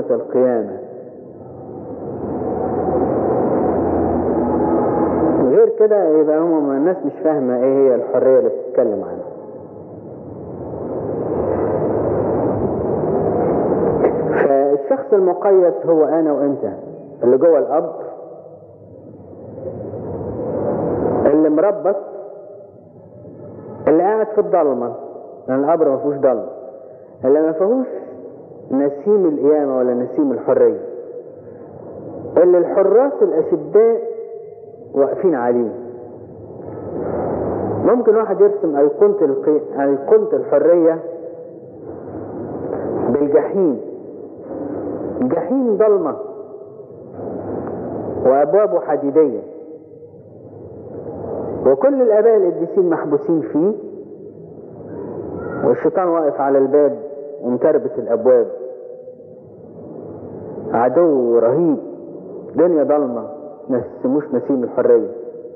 القيامة غير كده يبقى هم الناس مش فاهمة ايه هي الحرية اللي بتتكلم عنها فالشخص المقيد هو انا وانت اللي جوه الاب اللي مربط اللي قاعد في الضلمه لان القبر ما فيهوش ضلمه اللي ما فيهوش نسيم القيامه ولا نسيم الحريه اللي الحراس الاشداء واقفين عليه ممكن واحد يرسم ايقونه القي... ايقونه الحريه بالجحيم جحيم ضلمه وابوابه حديديه وكل الاباء القديسين محبوسين فيه والشيطان واقف على الباب ومتربس الابواب عدو رهيب دنيا ضلمة نسموش نسيم الحرية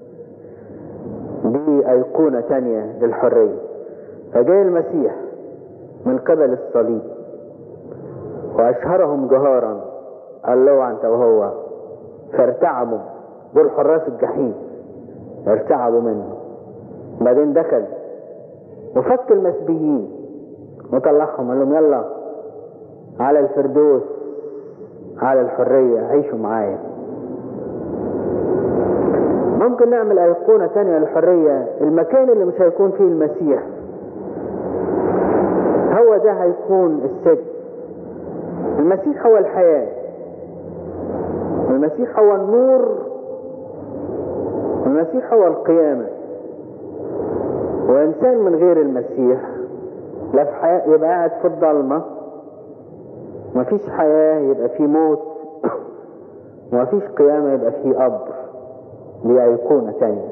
دي أيقونة تانية للحرية فجاء المسيح من قبل الصليب وأشهرهم جهارا قال له أنت وهو فارتعبوا دول حراس الجحيم ارتعبوا منه بعدين دخل وفك المسبيين وطلعهم قال لهم يلا على الفردوس على الحرية عيشوا معايا ممكن نعمل أيقونة تانية للحرية المكان اللي مش هيكون فيه المسيح هو ده هيكون السجن المسيح هو الحياة المسيح هو النور المسيح هو القيامة وإنسان من غير المسيح لا في حياة يبقى قاعد في الضلمة مفيش حياة يبقى في موت ومفيش قيامة يبقى في قبر دي أيقونة تانية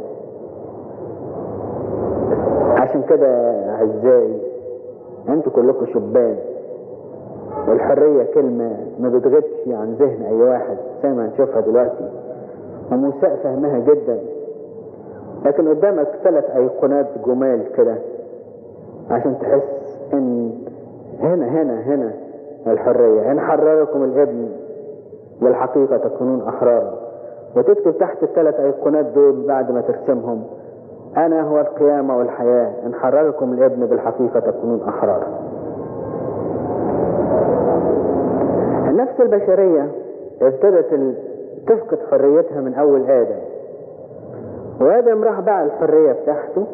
عشان كده أعزائي انتوا كلكم شبان والحرية كلمة ما بتغيبش عن ذهن أي واحد زي ما هنشوفها دلوقتي وموساء فهمها جدا لكن قدامك ثلاث أيقونات جمال كده عشان تحس إن هنا هنا هنا الحرية إن حرركم الابن بالحقيقة تكونون أحرارا وتكتب تحت الثلاث أيقونات دول بعد ما ترسمهم أنا هو القيامة والحياة إن حرركم الابن بالحقيقة تكونون أحرارا النفس البشرية ابتدت تفقد حريتها من أول آدم وآدم راح باع الحرية بتاعته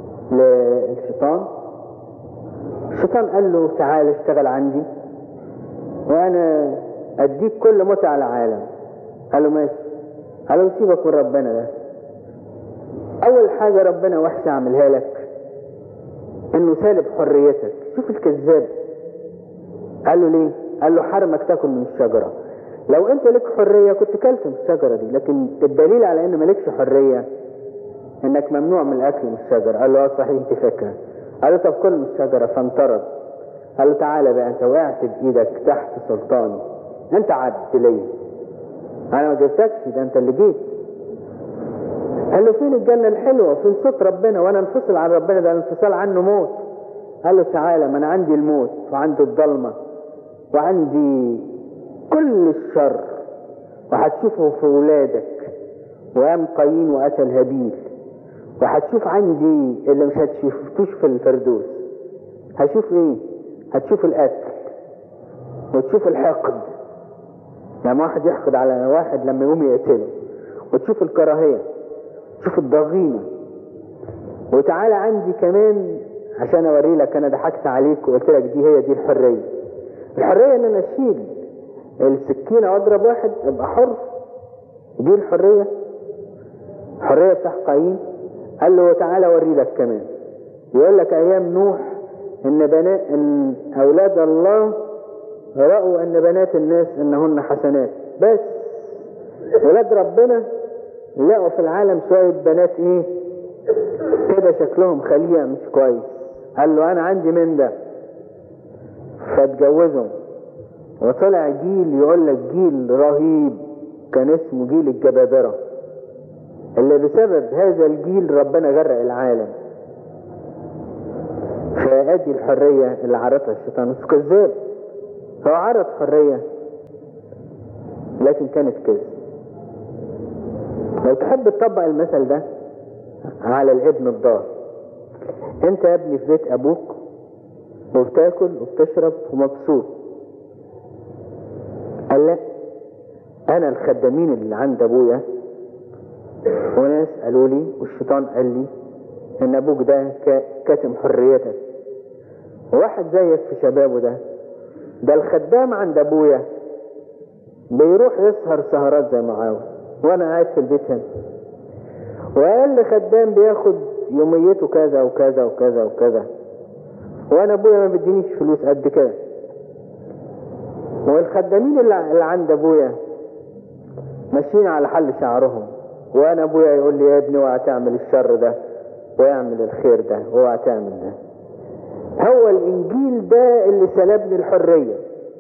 للشيطان الشيطان قال له تعال اشتغل عندي وانا اديك كل متع العالم قال له ماشي قال له سيبك من ربنا ده اول حاجة ربنا وحشة اعملها لك انه سالب حريتك شوف الكذاب قال له ليه قال له حرمك تاكل من الشجرة لو انت لك حرية كنت كلت من الشجرة دي لكن الدليل على ان مالكش حرية انك ممنوع من الاكل من الشجرة قال له اه صحيح دي فكرة قال له طب كل من الشجرة فانطرد قال له تعالى بقى انت وقعت بايدك تحت سلطاني انت عبد ليا انا ما جبتكش ده انت اللي جيت قال له فين الجنة الحلوة فين صوت ربنا وانا انفصل عن ربنا ده الانفصال عنه موت قال له تعالى ما انا عندي الموت وعندي الضلمة وعندي كل الشر وهتشوفه في ولادك وقام قايين وقتل هابيل وهتشوف عندي اللي مش هتشوفتوش في الفردوس هتشوف ايه هتشوف القتل وتشوف الحقد لما واحد يحقد على واحد لما يقوم يقتله وتشوف الكراهية تشوف الضغينة وتعالى عندي كمان عشان اوري لك انا ضحكت عليك وقلت لك دي هي دي الحرية الحرية ان انا اشيل السكينة واضرب واحد ابقى حر دي الحرية الحرية بتاع قايين قال له تعالى اوري لك كمان يقول لك ايام نوح ان بنات ان اولاد الله رأوا ان بنات الناس انهن حسنات بس ولاد ربنا لقوا في العالم شوية بنات ايه كده شكلهم خلية مش كويس قال له انا عندي من ده فاتجوزهم وطلع جيل يقول لك جيل رهيب كان اسمه جيل الجبابرة اللي بسبب هذا الجيل ربنا غرق العالم فادي الحرية اللي عرضها الشيطان بس كذاب هو عرض حرية لكن كانت كذب لو تحب تطبق المثل ده على الابن الضال انت يا ابني في بيت ابوك وبتاكل وبتشرب ومبسوط قال لا انا الخدامين اللي عند ابويا وناس قالوا لي والشيطان قال لي ان ابوك ده كاتم حريتك واحد زيك في شبابه ده ده الخدام عند ابويا بيروح يسهر سهرات زي ما عاوز وانا قاعد في البيت هنا واقل خدام بياخد يوميته كذا وكذا وكذا وكذا وانا ابويا ما بيدينيش فلوس قد كده والخدامين اللي اللي عند ابويا ماشيين على حل شعرهم وانا ابويا يقول لي يا ابني اوعى تعمل الشر ده واعمل الخير ده اوعى تعمل ده هو الانجيل ده اللي سلبني الحريه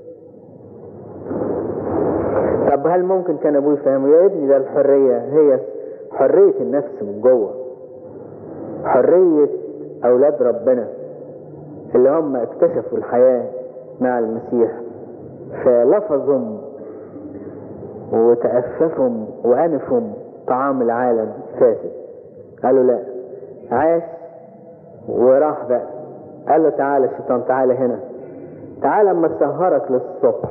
طب هل ممكن كان ابوي يفهمه يا ابني ده الحريه هي حريه النفس من جوه حريه اولاد ربنا اللي هم اكتشفوا الحياه مع المسيح فلفظهم وتأففهم وأنفهم طعام العالم فاسد قالوا لا عاش وراح بقى قال له تعالى الشيطان تعالى هنا تعالى اما اسهرك للصبح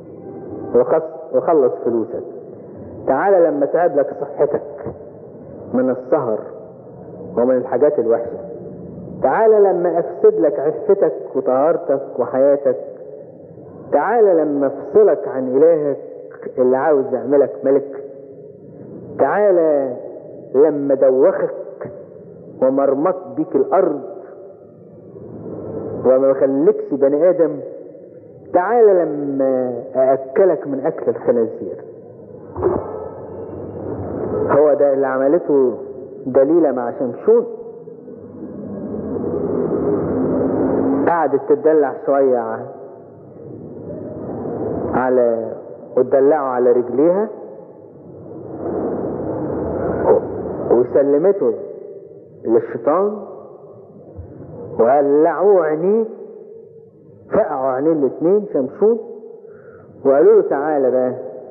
وخلص فلوسك تعالى لما تعب لك صحتك من السهر ومن الحاجات الوحشة تعالى لما افسد لك عفتك وطهارتك وحياتك تعالى لما افصلك عن الهك اللي عاوز يعملك ملك تعالى لما دوخك ومرمط بيك الارض وما خليكش بني ادم تعالى لما ااكلك من اكل الخنازير هو ده اللي عملته دليلة مع شمشون قعدت تدلع شوية على وتدلعه على رجليها وسلمته للشيطان وقلعوه عينيه فقعوا عينيه الاثنين شمشون وقالوا له تعالى بقى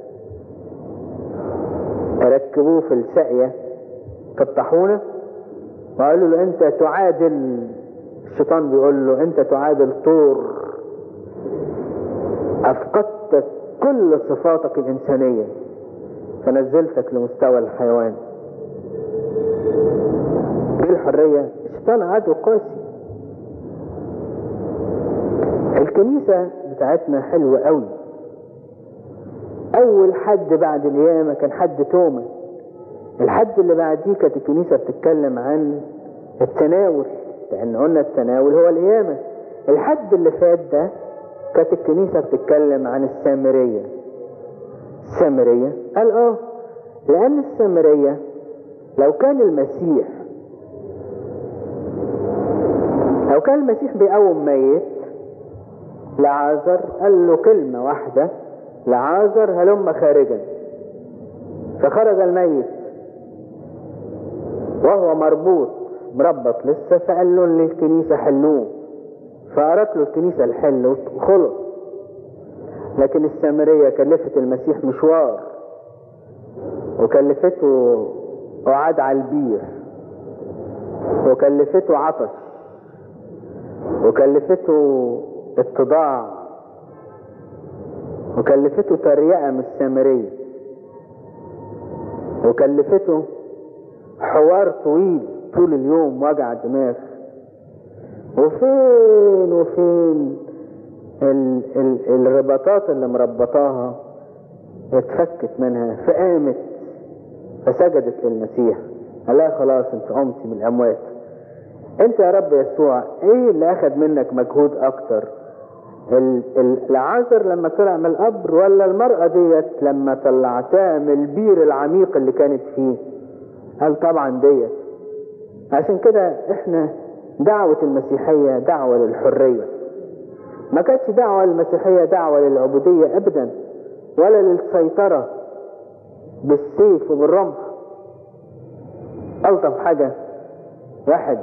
ركبوه في الساقية في الطاحونة وقالوا له انت تعادل الشيطان بيقول له انت تعادل طور افقدت كل صفاتك الانسانية فنزلتك لمستوى الحيوان دي الحرية الشيطان عدو قاسي الكنيسة بتاعتنا حلوة قوي اول حد بعد القيامة كان حد توما الحد اللي بعديه كانت الكنيسة بتتكلم عن التناول لان قلنا التناول هو القيامة الحد اللي فات ده كانت الكنيسة بتتكلم عن السامرية السامرية قال اه لان السامرية لو كان المسيح لو كان المسيح بيقوم ميت لعازر قال له كلمة واحدة لعازر هلم خارجا فخرج الميت وهو مربوط مربط لسه فقال له للكنيسة حلوه فأرت له الكنيسة الحل وخلص لكن السامرية كلفت المسيح مشوار وكلفته قعاد على البير وكلفته عطش وكلفته اتضاع وكلفته تريقة من السامرية وكلفته حوار طويل طول اليوم وجع دماغ وفين وفين ال ال الرباطات اللي مربطاها اتفكت منها فقامت فسجدت للمسيح قال لها خلاص انت قمتي من الاموات انت يا رب يسوع ايه اللي اخد منك مجهود اكتر العازر لما طلع من القبر ولا المرأة ديت لما طلعتها من البير العميق اللي كانت فيه قال طبعا ديت عشان كده احنا دعوة المسيحية دعوة للحرية ما كانتش دعوة المسيحية دعوة للعبودية ابدا ولا للسيطرة بالسيف وبالرمح ألطف حاجة واحد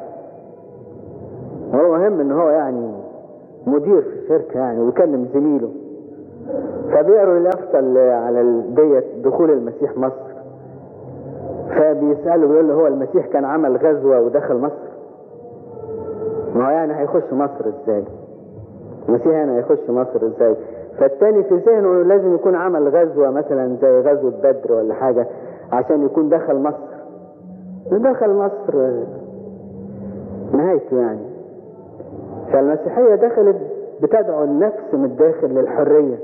هو مهم ان هو يعني مدير في الشركة يعني ويكلم زميله فبيقروا اليافطة اللي على ال- ديت دخول المسيح مصر فبيسألوا بيقول له هو المسيح كان عمل غزوة ودخل مصر ما هو يعني هيخش مصر ازاي المسيح يعني هيخش مصر ازاي فالتاني في ذهنه لازم يكون عمل غزوة مثلا زي غزوة بدر ولا حاجة عشان يكون دخل مصر دخل مصر نهايته يعني فالمسيحية دخلت بتدعو النفس من الداخل للحرية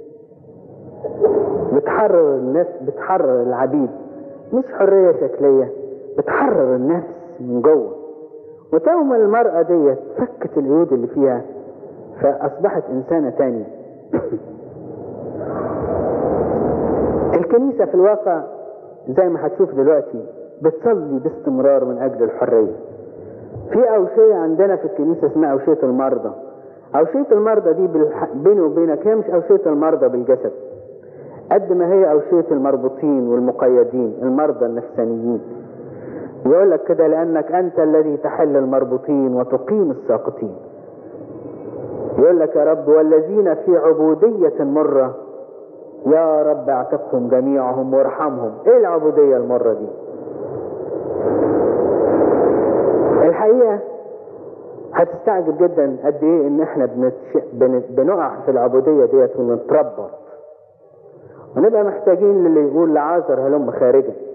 بتحرر النفس بتحرر العبيد مش حرية شكلية بتحرر النفس من جوه وتوم المرأة ديت فكت القيود اللي فيها فأصبحت إنسانة تانية الكنيسة في الواقع زي ما هتشوف دلوقتي بتصلي باستمرار من أجل الحرية في أوشية عندنا في الكنيسة اسمها أوشية المرضى أوشية المرضى دي بالح- بيني وبينك هي مش أوشية المرضى بالجسد قد ما هي أوشية المربوطين والمقيدين المرضى النفسانيين يقول لك كده لأنك أنت الذي تحل المربوطين وتقيم الساقطين يقول لك يا رب والذين في عبودية مرة يا رب اعتقهم جميعهم وارحمهم ايه العبودية المرة دي الحقيقة هتستعجب جدا قد ايه ان احنا بنتش... بن... بنقع في العبودية ديت ونتربط ونبقى محتاجين للي يقول لعازر هلم خارجا